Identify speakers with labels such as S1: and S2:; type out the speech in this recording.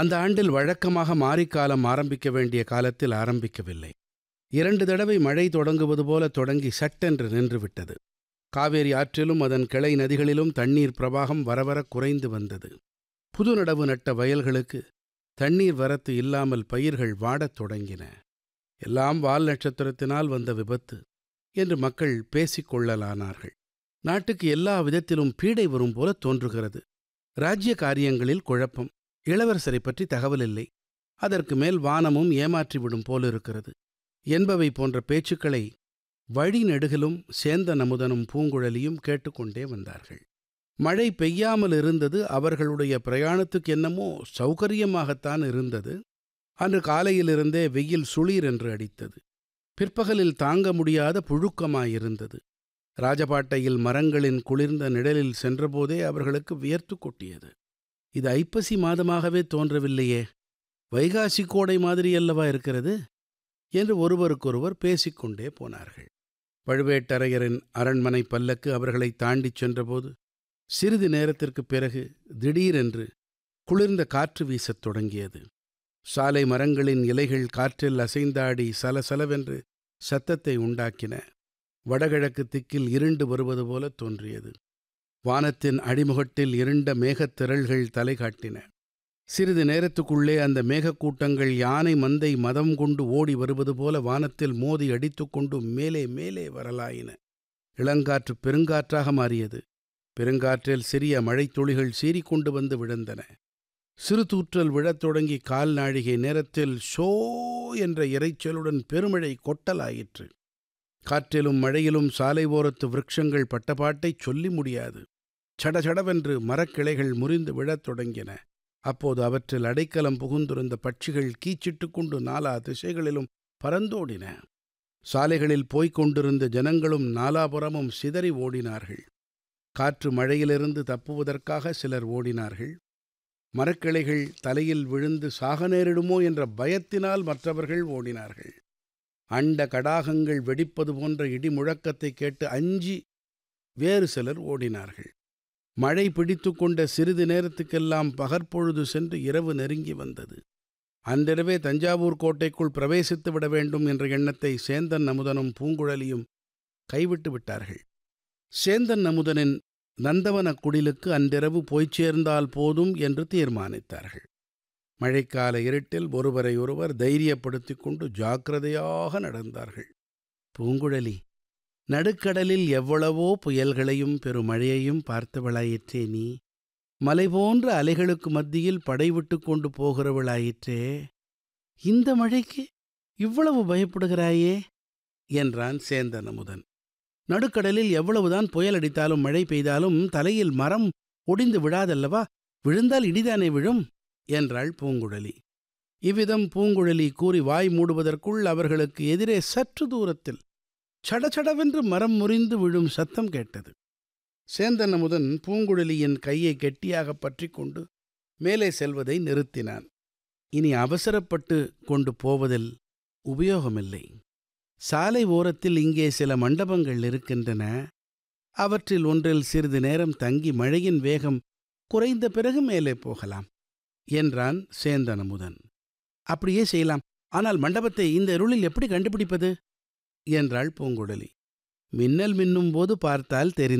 S1: அந்த ஆண்டில் வழக்கமாக மாரிக்காலம் ஆரம்பிக்க வேண்டிய காலத்தில் ஆரம்பிக்கவில்லை இரண்டு தடவை மழை தொடங்குவது போல தொடங்கி சட்டென்று நின்றுவிட்டது காவேரி ஆற்றிலும் அதன் கிளை நதிகளிலும் தண்ணீர் பிரவாகம் வரவர குறைந்து வந்தது புது நடவு நட்ட வயல்களுக்கு தண்ணீர் வரத்து இல்லாமல் பயிர்கள் வாடத் தொடங்கின எல்லாம் வால் நட்சத்திரத்தினால் வந்த விபத்து என்று மக்கள் பேசிக் கொள்ளலானார்கள் நாட்டுக்கு எல்லா விதத்திலும் பீடை வரும் போல தோன்றுகிறது ராஜ்ய காரியங்களில் குழப்பம் இளவரசரை பற்றி தகவல் இல்லை அதற்கு மேல் வானமும் ஏமாற்றிவிடும் போலிருக்கிறது என்பவை போன்ற பேச்சுக்களை வழி நெடுகிலும் சேந்த நமுதனும் பூங்குழலியும் கேட்டுக்கொண்டே வந்தார்கள் மழை பெய்யாமல் இருந்தது அவர்களுடைய பிரயாணத்துக்கு என்னமோ சௌகரியமாகத்தான் இருந்தது அன்று காலையிலிருந்தே வெயில் சுளீர் என்று அடித்தது பிற்பகலில் தாங்க முடியாத புழுக்கமாயிருந்தது ராஜபாட்டையில் மரங்களின் குளிர்ந்த நிழலில் சென்றபோதே அவர்களுக்கு வியர்த்து கொட்டியது இது ஐப்பசி மாதமாகவே தோன்றவில்லையே வைகாசி கோடை மாதிரியல்லவா இருக்கிறது என்று ஒருவருக்கொருவர் பேசிக்கொண்டே போனார்கள் பழுவேட்டரையரின் அரண்மனை பல்லக்கு அவர்களை தாண்டிச் சென்றபோது சிறிது நேரத்திற்குப் பிறகு திடீரென்று குளிர்ந்த காற்று வீசத் தொடங்கியது சாலை மரங்களின் இலைகள் காற்றில் அசைந்தாடி சலசலவென்று சத்தத்தை உண்டாக்கின வடகிழக்கு திக்கில் இருண்டு வருவது போல தோன்றியது வானத்தின் அடிமுகட்டில் இருண்ட மேகத்திரள்கள் தலை காட்டின சிறிது நேரத்துக்குள்ளே அந்த மேகக்கூட்டங்கள் யானை மந்தை மதம் கொண்டு ஓடி வருவது போல வானத்தில் மோதி அடித்துக்கொண்டு மேலே மேலே வரலாயின இளங்காற்று பெருங்காற்றாக மாறியது பெருங்காற்றில் சிறிய மழைத்துளிகள் சீறிக்கொண்டு வந்து விழுந்தன சிறு தூற்றல் விழத் தொடங்கி கால் நாழிகை நேரத்தில் ஷோ என்ற இரைச்சலுடன் பெருமழை கொட்டலாயிற்று காற்றிலும் மழையிலும் சாலை ஓரத்து விருட்சங்கள் பட்டபாட்டை சொல்லி முடியாது சடசடவென்று மரக்கிளைகள் முறிந்து விழத் தொடங்கின அப்போது அவற்றில் அடைக்கலம் புகுந்திருந்த பட்சிகள் கீச்சிட்டு கொண்டு நாலா திசைகளிலும் பறந்தோடின சாலைகளில் போய்க் கொண்டிருந்த ஜனங்களும் நாலாபுறமும் சிதறி ஓடினார்கள் காற்று மழையிலிருந்து தப்புவதற்காக சிலர் ஓடினார்கள் மரக்கிளைகள் தலையில் விழுந்து சாக நேரிடுமோ என்ற பயத்தினால் மற்றவர்கள் ஓடினார்கள் அண்ட கடாகங்கள் வெடிப்பது போன்ற இடி முழக்கத்தை கேட்டு அஞ்சி வேறு சிலர் ஓடினார்கள் மழை பிடித்து கொண்ட சிறிது நேரத்துக்கெல்லாம் பகற்பொழுது சென்று இரவு நெருங்கி வந்தது அன்றிரவே தஞ்சாவூர் கோட்டைக்குள் பிரவேசித்து விட வேண்டும் என்ற எண்ணத்தை சேந்தன் அமுதனும் பூங்குழலியும் கைவிட்டு விட்டார்கள் சேந்தன் அமுதனின் நந்தவன குடிலுக்கு அன்றிரவு போய்ச் சேர்ந்தால் போதும் என்று தீர்மானித்தார்கள் மழைக்கால இருட்டில் ஒருவரை ஒருவர் தைரியப்படுத்திக் கொண்டு ஜாக்கிரதையாக நடந்தார்கள் பூங்குழலி நடுக்கடலில் எவ்வளவோ புயல்களையும் பெருமழையையும் பார்த்தவளாயிற்றே நீ மலை போன்ற அலைகளுக்கு மத்தியில் படைவிட்டு கொண்டு போகிறவளாயிற்றே இந்த மழைக்கு இவ்வளவு பயப்படுகிறாயே என்றான் சேந்தன் அமுதன் நடுக்கடலில் எவ்வளவுதான் புயல் அடித்தாலும் மழை பெய்தாலும் தலையில் மரம் ஒடிந்து விழாதல்லவா விழுந்தால் இடிதானே விழும் என்றாள் பூங்குழலி இவ்விதம் பூங்குழலி கூறி வாய் மூடுவதற்குள் அவர்களுக்கு எதிரே சற்று தூரத்தில் சடசடவென்று மரம் முறிந்து விழும் சத்தம் கேட்டது சேந்தன் அமுதன் பூங்குழலியின் கையை கெட்டியாக பற்றி கொண்டு மேலே செல்வதை நிறுத்தினான் இனி அவசரப்பட்டு கொண்டு போவதில் உபயோகமில்லை சாலை ஓரத்தில் இங்கே சில மண்டபங்கள் இருக்கின்றன அவற்றில் ஒன்றில் சிறிது நேரம் தங்கி மழையின் வேகம் குறைந்த பிறகு மேலே போகலாம் என்றான் சேந்தன் அமுதன் அப்படியே செய்யலாம் ஆனால் மண்டபத்தை இந்த இருளில் எப்படி கண்டுபிடிப்பது என்றாள் பூங்குழலி மின்னல் மின்னும் போது பார்த்தால் தெரிந்து